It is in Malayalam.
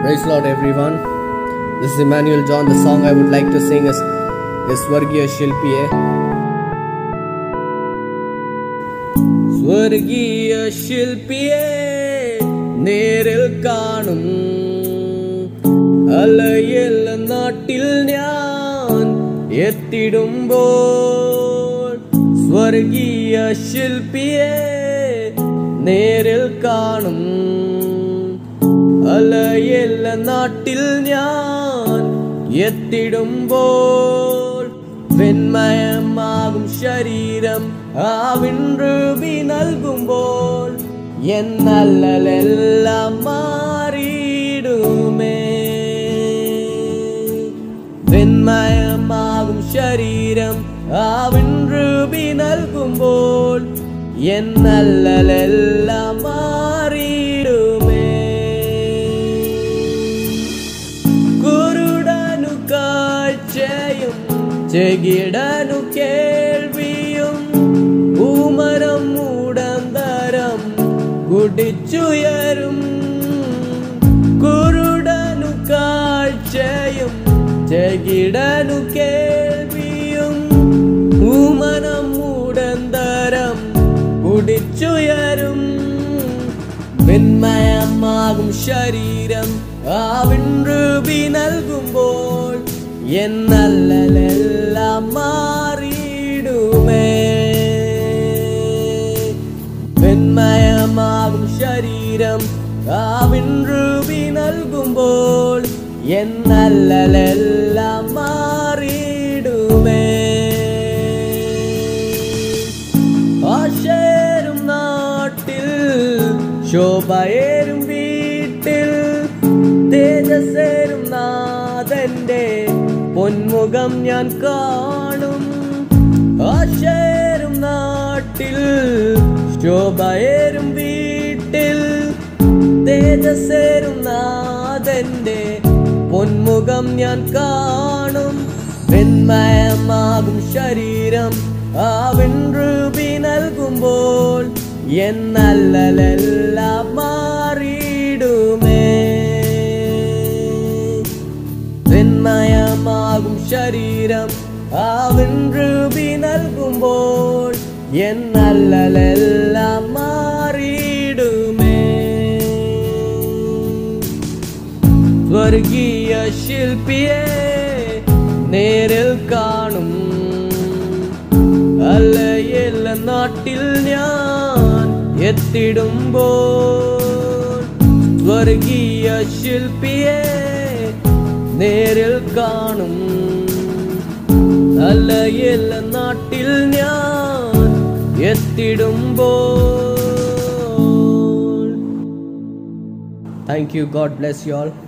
Praise Lord, everyone. This is Emmanuel John. The song I would like to sing is, is Swargiya Shilpiye. സ്വർഗീയ ശില്പിയെ നേരിൽ കാണും അലയൽ നാട്ടിൽ ഞാൻ എത്തിടുമ്പോൾ സ്വർഗീയ ശില്പിയെ നേരിൽ കാണും അലയല്ല നാട്ടിൽ ഞാൻ എത്തിടുമ്പോൾ വെണ്മയമാകും ശരീരം ആ വിൻറുബി നൽകുമ്പോൾ എന്നല്ലെല്ലാം മാറിയിടുമേ വെണ്മയമാകും ശരീരം ആ വിൻറുബി നൽകുമ്പോൾ എന്നല്ലെല്ലാം മാറിയിടുമേ കുരുടനു കാഴ്ചയും ചെകിടനു കേൾവിയും ഊമരം മൂടന്തരം കുടിച്ചുയരും കുരുടനു കാഴ്ചയും ചെകിടനു കേൾവിയും ഊമനം മൂടന്തരം കുടിച്ചുയരും വെണ്മയമാകും ശരീരം ആ വിൻറുബി നൽകുമ്പോൾ എന്നല്ലെല്ലാം മാറിയിടുമേ വെണ്മയമാകും ശരീരം ആ വിൻറുബി നൽകുമ്പോൾ എന്നല്ലെല്ലാം മാറിയിടുമേ ആശേരും നാട്ടിൽ ശോഭയേരും വീട്ടിൽ തേജസ്സേരും നാഥന്റെ പൊന്മുഖം ഞാൻ കാണും ആശേരും നാട്ടിൽ ശോഭയേരും വീട്ടിൽ തേജസ്സേരും നാഥന്റെ പൊന്മുഖം ഞാൻ കാണും വെണ്മയമാകും ശരീരം ആ വെൺറുബി നൽകുമ്പോൾ എന്നല്ലെല്ലാം മാറിയിടുമേ വെണ്മയമാകും ശരീരം ആ വെൺറുബി നൽകുമ്പോൾ എന്നല്ലെല്ലാം മാറിയിടുമേ സ്വർഗീയ ശില്പിയെ നേരിൽ കാണും അല്ലയല്ല നാട്ടിൽ ഞാൻ എത്തിടുമ്പോൾ സ്വർഗീയ ശില്പിയെ നേരിൽ കാണും അല്ലയല്ല നാട്ടിൽ ഞാൻ എത്തിടുമ്പോൾ thank you God bless you all